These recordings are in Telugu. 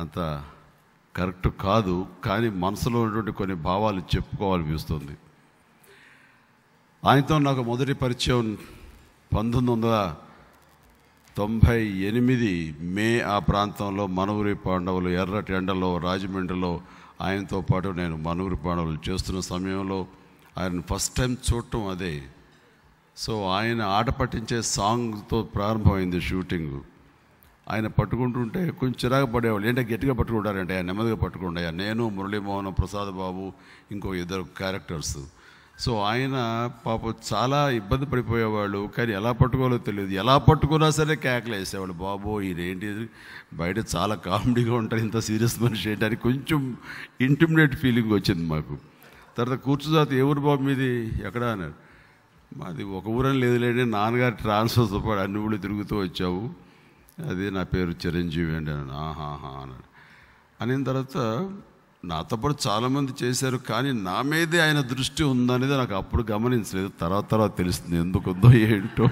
అంత కరెక్ట్ కాదు కానీ మనసులో ఉన్నటువంటి కొన్ని భావాలు చెప్పుకోవాలనిపిస్తుంది ఆయనతో నాకు మొదటి పరిచయం పంతొమ్మిది వందల తొంభై ఎనిమిది మే ఆ ప్రాంతంలో మనూరి పాండవులు ఎర్రటి ఎండలో రాజమండ్రిలో ఆయనతో పాటు నేను మనూరి పాండవులు చేస్తున్న సమయంలో ఆయన ఫస్ట్ టైం చూడటం అదే సో ఆయన ఆట పట్టించే సాంగ్తో ప్రారంభమైంది షూటింగ్ ఆయన పట్టుకుంటుంటే కొంచెం చిరాకు పడేవాళ్ళు ఏంటంటే గట్టిగా పట్టుకుంటారంటే ఆయన నెమ్మదిగా పట్టుకుంటాయా నేను మురళీమోహన్ ప్రసాద్ బాబు ఇంకో ఇద్దరు క్యారెక్టర్స్ సో ఆయన పాప చాలా ఇబ్బంది పడిపోయేవాళ్ళు కానీ ఎలా పట్టుకోవాలో తెలియదు ఎలా పట్టుకున్నా సరే కేకలు వేసేవాళ్ళు బాబో ఇదేంటి ఇది? బయట చాలా కామెడీగా ఉంటారు ఇంత సీరియస్ మనిషి ఏంటి అని కొంచెం ఇంటిమిడేట్ ఫీలింగ్ వచ్చింది మాకు తర్వాత కూర్చుదాత ఏ ఊరు బాబు మీది ఎక్కడ అన్నారు మాది ఒక ఊరని లేదులేండి నాన్నగారు ట్రాన్స్ఫర్తో పాటు అన్ని ఊళ్ళు తిరుగుతూ వచ్చావు అది నా పేరు చిరంజీవి అండి అన్నాడు ఆహాహా అన్నాడు అనిన తర్వాత నాతో పాటు చాలామంది చేశారు కానీ నా మీదే ఆయన దృష్టి ఉందనేది నాకు అప్పుడు గమనించలేదు తర్వాత తర్వాత తెలుస్తుంది ఎందుకు ఉందో ఏంటో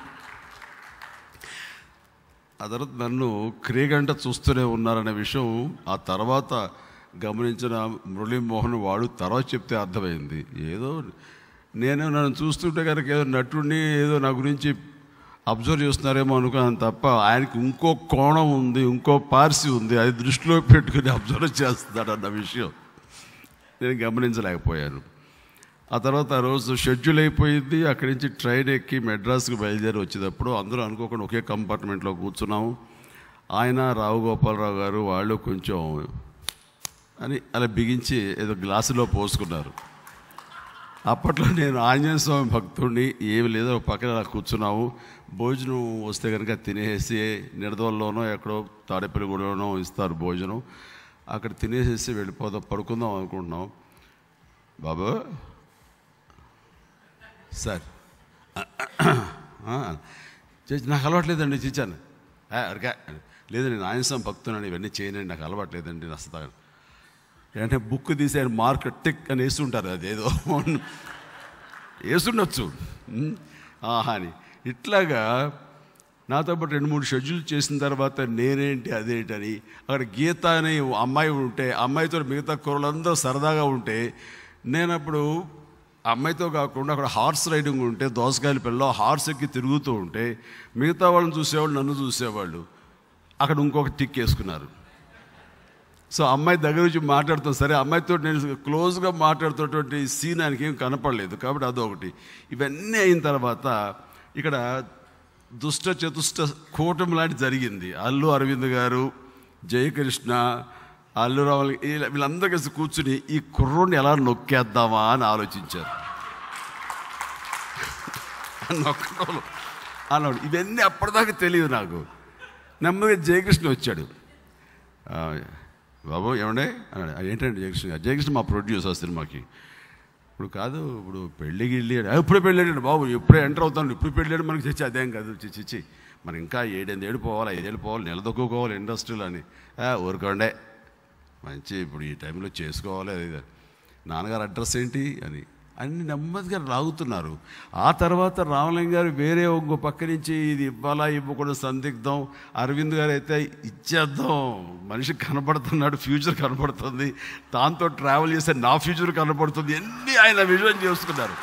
ఆ తర్వాత నన్ను క్రీగంట చూస్తూనే ఉన్నారనే విషయం ఆ తర్వాత గమనించిన మురళీమోహన్ వాడు తర్వాత చెప్తే అర్థమైంది ఏదో నేను నన్ను చూస్తుంటే కనుక ఏదో నటుడిని ఏదో నా గురించి అబ్జర్వ్ చేస్తున్నారేమో అనుకున్నాను తప్ప ఆయనకి ఇంకో కోణం ఉంది ఇంకో పార్సి ఉంది అది దృష్టిలో పెట్టుకుని అబ్జర్వ్ చేస్తున్నాడు అన్న విషయం నేను గమనించలేకపోయాను ఆ తర్వాత ఆ రోజు షెడ్యూల్ అయిపోయింది అక్కడి నుంచి ట్రైన్ ఎక్కి మెడ్రాస్కి బయలుదేరి వచ్చేటప్పుడు అందరూ అనుకోకుండా ఒకే కంపార్ట్మెంట్లో కూర్చున్నాము ఆయన రావు గోపాలరావు గారు వాళ్ళు కొంచెం అని అలా బిగించి ఏదో గ్లాసులో పోసుకున్నారు అప్పట్లో నేను ఆంజనేయ స్వామి భక్తుడిని ఏమి లేదో ఒక పక్కన అలా కూర్చున్నాము భోజనం వస్తే కనుక తినేసి నిడదవల్లోనో ఎక్కడో తాడేపల్లిగూడలోనో ఇస్తారు భోజనం అక్కడ తినేసేసి వెళ్ళిపోదాం పడుకుందాం అనుకుంటున్నాం బాబు సార్ ఆ, చేసి నాకు అలవాట్లేదండి చిచ్చాను అడిగా లేదు నేను ఆయంసం భక్తున్నాను ఇవన్నీ చేయనండి నాకు అలవాట్లేదండి నస్తా అంటే బుక్ తీసి ఆయన మార్క్ టిక్ అని వేస్తుంటారు అదేదో వేస్తుండొచ్చు ఉమ్, ఆహా అని ఇట్లాగా నాతో పాటు రెండు మూడు షెడ్యూల్ చేసిన తర్వాత నేనేంటి అదేంటని అక్కడ గీత అనే అమ్మాయి ఉంటే ఆ అమ్మాయితో మిగతా కుర్రలందరూ సరదాగా ఉంటే నేను అప్పుడు ఆ అమ్మాయితో కాకుండా అక్కడ హార్స్ రైడింగ్ ఉంటే దోసకాయల పిల్ల హార్స్ ఎక్కి తిరుగుతూ ఉంటే మిగతా వాళ్ళని చూసేవాళ్ళు నన్ను చూసేవాళ్ళు అక్కడ ఇంకొక టిక్ వేసుకున్నారు సో అమ్మాయి దగ్గర నుంచి మాట్లాడుతాం సరే అమ్మాయితో నేను క్లోజ్గా మాట్లాడుతున్నటువంటి సీన్ ఆయనకి ఏం కనపడలేదు కాబట్టి అదొకటి ఇవన్నీ అయిన తర్వాత ఇక్కడ దుష్ట చతుష్ట కూటమి లాంటి జరిగింది అల్లు అరవింద్ గారు జయకృష్ణ అల్లు రావాలి వీళ్ళందరూ కలిసి కూర్చుని ఈ కుర్రోడిని ఎలా నొక్కేద్దామా అని ఆలోచించారు నొక్కడం అన్నాడు ఇవన్నీ అప్పటిదాకా తెలియదు నాకు నెమ్మదిగా జయకృష్ణ వచ్చాడు ఆ, బాబు ఏమండే అన్నాడు "ఆ, ఏంటండి జయకృష్ణ గారు జయకృష్ణ మా ప్రొడ్యూసర్ సినిమాకి ఇప్పుడు కాదు ఇప్పుడు పెళ్ళి గిళ్ళి "ఆ, ఇప్పుడే పెళ్ళాడు బాబు ఇప్పుడే ఎంటర్ అవుతాను ఇప్పుడు పెళ్ళాడు మనకి తెచ్చి అదేం కాదు చిచ్చి చిచ్చి మనం ఇంకా ఏడెనిమిది ఏడు పోవాలి ఐదేళ్ళు పోవాలి నిలదొక్కుకోవాలి ఇండస్ట్రీలో అని "ఆ, ఊరుకోండే మంచి ఇప్పుడు ఈ టైంలో చేసుకోవాలి అది ఇది." నాన్నగారు అడ్రస్ ఏంటి అని అన్ని నెమ్మదిగా లాగుతున్నారు ఆ తర్వాత రామలింగ గారు వేరే ఇంకో పక్క నుంచి ఇది ఇవ్వాలా ఇవ్వకూడదు సందిగ్ధం అరవింద్ గారు అయితే ఇచ్చేద్దాం మనిషి కనపడుతున్నాడు ఫ్యూచర్ కనపడుతుంది దాంతో ట్రావెల్ చేస్తే నా ఫ్యూచర్ కనపడుతుంది అన్నీ ఆయన విజన్ చేసుకున్నారు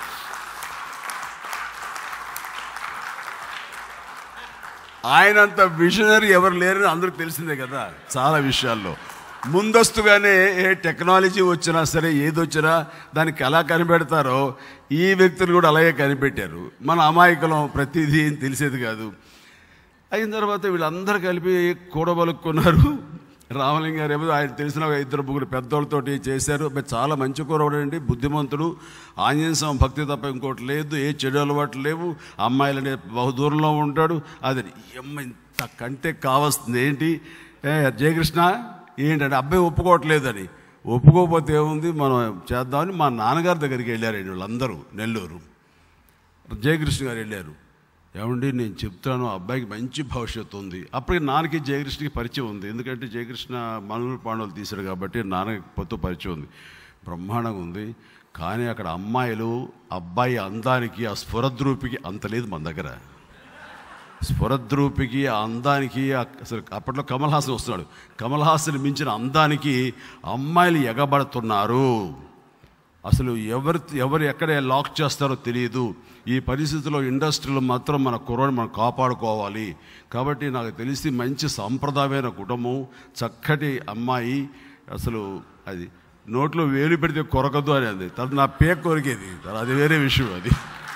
ఆయనంత విజనరీ ఎవరు లేరని అందరికి తెలిసిందే కదా చాలా విషయాల్లో ముందస్తుగానే ఏ టెక్నాలజీ వచ్చినా సరే ఏది వచ్చినా దానికి ఎలా కనిపెడతారో ఈ వ్యక్తులు కూడా అలాగే కనిపెట్టారు మన అమాయకులం ప్రతిదీ ఏం తెలిసేది కాదు అయిన తర్వాత వీళ్ళందరూ కలిపి కూడబలుక్కున్నారు రామలింగ గారు ఏమో ఆయన తెలిసిన ఒక ఇద్దరు ముగ్గురు పెద్దోళ్ళతోటి చేశారు మరి చాలా మంచి కూరవాడండి బుద్ధిమంతుడు ఆంజనేయ స్వామి భక్తి తప్ప ఇంకోటి లేదు ఏ చెడు అలవాట్లు లేవు అమ్మాయిలనే బహు దూరంలో ఉంటాడు అది ఈ అమ్మ ఇంత కంటే కావాల్సింది ఏంటి ఏ జయకృష్ణ ఏంటంటే అబ్బాయి ఒప్పుకోవట్లేదని ఒప్పుకోకపోతే ఏముంది మనం చేద్దామని మా నాన్నగారి దగ్గరికి వెళ్ళారండి వీళ్ళందరూ నెల్లూరు జయకృష్ణ గారు వెళ్ళారు ఏమండి నేను చెప్తాను ఆ అబ్బాయికి మంచి భవిష్యత్తు ఉంది అప్పటికి నాన్నకి జయకృష్ణకి పరిచయం ఉంది ఎందుకంటే జయకృష్ణ మనూరు పాండవులు తీశాడు కాబట్టి నాన్నకి పొత్తు పరిచయం ఉంది బ్రహ్మాండంగా ఉంది కానీ అక్కడ అమ్మాయిలు అబ్బాయి అందానికి ఆ స్ఫురద్రూపికి అంత లేదు మన దగ్గర స్ఫురద్రూపికి ఆ అందానికి ఆ- అసలు అప్పట్లో కమల్ హాసన్ వస్తున్నాడు కమల్ హాసన్ మించిన అందానికి అమ్మాయిలు ఎగబడుతున్నారు అసలు ఎవరు ఎవరు ఎక్కడ లాక్ చేస్తారో తెలియదు ఈ పరిస్థితిలో ఇండస్ట్రీలో మాత్రం మన కుర్రని మనం కాపాడుకోవాలి కాబట్టి నాకు తెలిసి మంచి సాంప్రదాయమైన కుటుంబం చక్కటి అమ్మాయి అసలు అది నోట్లో వేలు పెడితే కొరకదు అని అది తను నా పేక కొరికేది అది వేరే విషయం అది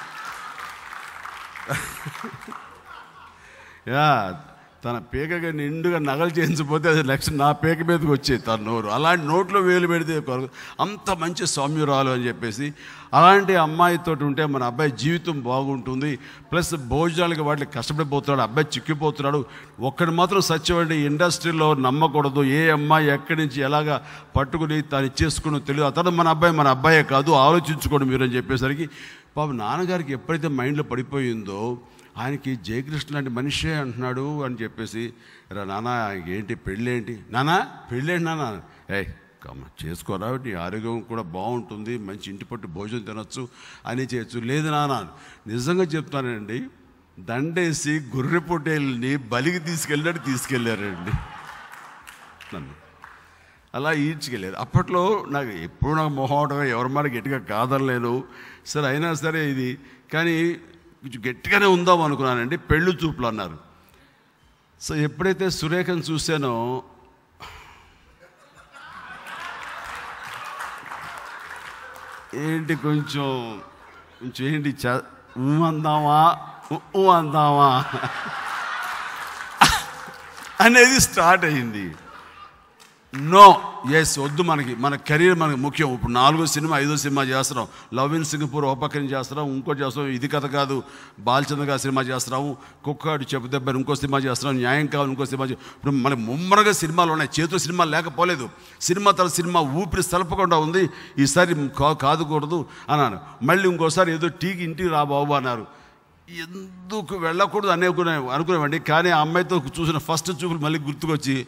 యా తన పేకగా నిండుగా నగలు చేయించకపోతే అది నెక్స్ట్ నా పేక మీదకి వచ్చేది తన నోరు అలాంటి నోట్లో వేలు పెడితే కొరకు అంత మంచి సౌమ్యురాలు అని చెప్పేసి అలాంటి అమ్మాయితో ఉంటే మన అబ్బాయి జీవితం బాగుంటుంది ప్లస్ భోజనాలకి వాటికి కష్టపడిపోతున్నాడు అబ్బాయి చిక్కిపోతున్నాడు ఒక్కడి మాత్రం సత్యమండి ఇండస్ట్రీలో నమ్మకూడదు ఏ అమ్మాయి ఎక్కడి నుంచి ఎలాగా పట్టుకుని తను ఇచ్చేసుకుని తెలియదు అతను మన అబ్బాయి మన అబ్బాయే కాదు ఆలోచించుకోండి మీరు అని చెప్పేసరికి పాపం నాన్నగారికి ఎప్పుడైతే మైండ్లో పడిపోయిందో ఆయనకి జయకృష్ణ లాంటి మనిషే అంటున్నాడు అని చెప్పేసి రా నాన్న ఆయనకి ఏంటి పెళ్ళేంటి నానా పెళ్ళేంటి నాన్న ఏ కమ్మ చేసుకోరా నీ ఆరోగ్యం కూడా బాగుంటుంది మంచి ఇంటి పట్టు భోజనం తినొచ్చు అని చేయొచ్చు లేదు నాన్న నిజంగా చెప్తానండి దండేసి గొర్రె పొట్టేళ్ళని బలికి తీసుకెళ్ళినట్టు తీసుకెళ్ళారండి నన్ను అలా ఈడ్చుకెళ్ళారు అప్పట్లో నాకు ఎప్పుడు నాకు మొహమాటం ఎవరి మాట గట్టిగా కాదనలేను సరే అయినా సరే ఇది కానీ కొంచెం గట్టిగానే ఉందాం అనుకున్నానండి పెళ్ళు చూపులు అన్నారు సో ఎప్పుడైతే సురేఖను చూశానో ఏంటి కొంచెం కొంచెం ఏంటి చ ఊ అందామా ఊ ఊ అందామా అనేది స్టార్ట్ అయింది నో ఎస్ వద్దు మనకి మన కెరీర్ మనకి ముఖ్యం ఇప్పుడు నాలుగో సినిమా ఐదో సినిమా చేస్తున్నాం లవ్ ఇన్ సింగపూర్ ఓ పక్కన చేస్తున్నాం ఇంకోటి చేస్తున్నాం ఇది కథ కాదు బాలచంద్ర గారి సినిమా చేస్తున్నాము కుక్కాడు చెప్పు దెబ్బ ఇంకో సినిమా చేస్తున్నాం న్యాయం కావాలి ఇంకో సినిమా చే- ఇప్పుడు మన ముమ్మరగా సినిమాలు ఉన్నాయి చేతిలో సినిమా లేకపోలేదు సినిమా తన సినిమా ఊపిరి సలపకుండా ఉంది ఈసారి కా- కాదుకూడదు అన్నాను మళ్ళీ ఇంకోసారి ఏదో టీకి ఇంటికి రా బాబు అన్నారు ఎందుకు వెళ్ళకూడదు అనుకునే అనుకునేవండి కానీ ఆ అమ్మాయితో చూసిన ఫస్ట్ చూపులు మళ్ళీ గుర్తుకొచ్చి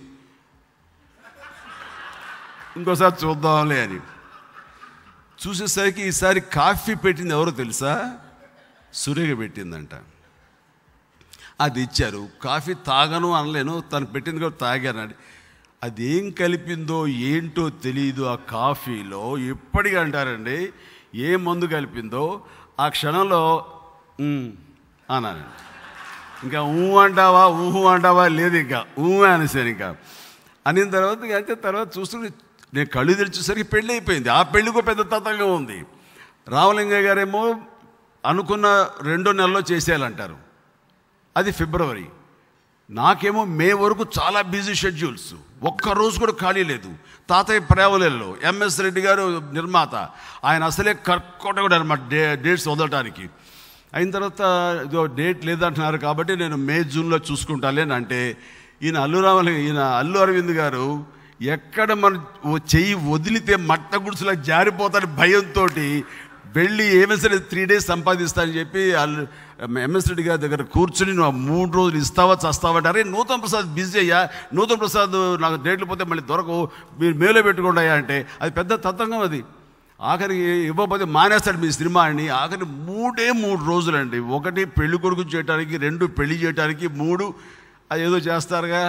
ఇంకోసారి చూద్దాంలే అని చూసేసరికి ఈసారి కాఫీ పెట్టింది ఎవరో తెలుసా సురేఖ పెట్టిందంట అది ఇచ్చారు కాఫీ తాగను అనలేను తను పెట్టింది కూడా తాగానండి అది ఏం కలిపిందో ఏంటో తెలియదు ఆ కాఫీలో ఎప్పటికీ అంటారండి ఏ మందు కలిపిందో ఆ క్షణంలో "ఉమ్" అన్నానండి ఇంకా ఊ అంటావా ఊహు అంటావా లేదు ఇంకా ఊ అనేసాను ఇంకా అనిన తర్వాత ఇక అంతే తర్వాత చూస్తుంటే నేను కళ్ళు తెరిచేసరికి పెళ్ళి అయిపోయింది ఆ పెళ్ళికి పెద్ద తతంగా ఉంది రామలింగయ్య గారేమో అనుకున్న రెండో నెలలో చేసేయాలంటారు అది ఫిబ్రవరి నాకేమో మే వరకు చాలా బిజీ షెడ్యూల్స్ ఒక్క రోజు కూడా ఖాళీ లేదు తాతయ్య ప్రేమలలో ఎంఎస్ రెడ్డి గారు నిర్మాత ఆయన అసలే కర్కోటకుడు అనమాట డే డేట్స్ వదలటానికి అయిన తర్వాత ఇదో డేట్ లేదంటున్నారు కాబట్టి నేను మే జూన్లో చూసుకుంటాలే అని అంటే ఈయన అల్లు రామలి ఈయన అల్లు అరవింద్ గారు ఎక్కడ మన ఓ చెయ్యి వదిలితే మట్ట గుడిసెలా జారిపోతాని భయంతో వెళ్ళి ఏమైనా సరే త్రీ డేస్ సంపాదిస్తానని చెప్పి వాళ్ళు ఎంఎస్ రెడ్డి గారి దగ్గర కూర్చుని నువ్వు ఆ మూడు రోజులు ఇస్తావా చస్తావా అంటే అరే నూతన్ ప్రసాద్ బిజీ అయ్యా నూతన్ ప్రసాద్ నాకు డేట్లు పోతే మళ్ళీ దొరకవు మీరు మేలో పెట్టుకోండి అయ్యా అంటే అది పెద్ద తతంగం అది ఆఖరికి ఇవ్వకపోతే మానేస్తాడు మీ సినిమా అని ఆఖరి మూడే మూడు రోజులండి ఒకటి పెళ్లి కొడుకు చేయడానికి రెండు పెళ్లి చేయడానికి మూడు అది ఏదో చేస్తారుగా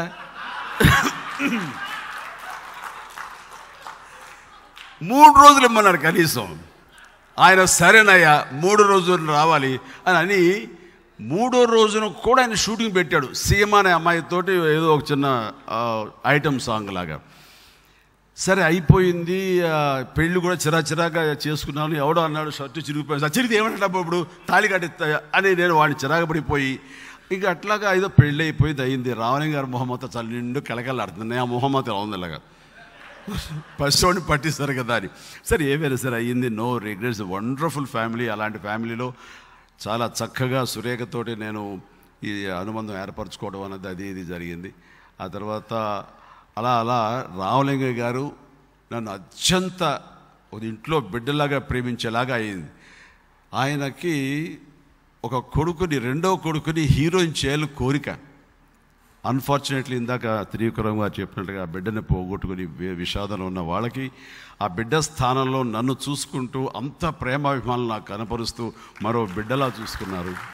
మూడు రోజులు ఇమ్మన్నారు కనీసం ఆయన సరేనయ్యా మూడు రోజులు రావాలి అని అని మూడో రోజున కూడా ఆయన షూటింగ్ పెట్టాడు సీఎం అనే అమ్మాయితోటి ఏదో ఒక చిన్న ఐటమ్ సాంగ్ లాగా సరే అయిపోయింది ఆ, పెళ్లి కూడా చిరా చిరాగా చేసుకున్నాను ఎవడో అన్నాడు షర్టు చిరిగిపోయింది చిరిగి ఏమంటాడు ఇప్పుడు తాళి కట్టి అని నేను వాడిని చిరాకు పడిపోయి ఇక అట్లాగా ఏదో పెళ్ళి అయిపోయింది అయింది రావణి గారు మొహమ్మత చాలా నిండు కలకలాడుతుంది ఆ మొహమ్మత ఎలా ఉంది ఇలాగా పసివాడిని పట్టిస్తారు కదా అని సరే ఏమైనా సరే అయ్యింది నో రిగ్రెట్స్ వండర్ఫుల్ ఫ్యామిలీ అలాంటి ఫ్యామిలీలో చాలా చక్కగా సురేఖతోటి నేను ఈ అనుబంధం ఏర్పరచుకోవడం అన్నది అది ఇది జరిగింది ఆ తర్వాత అలా అలా రామలింగయ్య గారు నన్ను అత్యంత ఒక ఇంట్లో బిడ్డలాగా ప్రేమించేలాగా అయింది ఆయనకి ఒక కొడుకుని రెండో కొడుకుని హీరోయిన్ చేయాలి కోరిక అన్ఫార్చునేట్లీ ఇందాక త్రివిక్రమ్ గారు చెప్పినట్టుగా ఆ బిడ్డని పోగొట్టుకుని వే- విషాదంలో ఉన్న వాళ్ళకి ఆ బిడ్డ స్థానంలో నన్ను చూసుకుంటూ అంత ప్రేమాభిమానులు నాకు కనపరుస్తూ మరో బిడ్డలా చూసుకున్నారు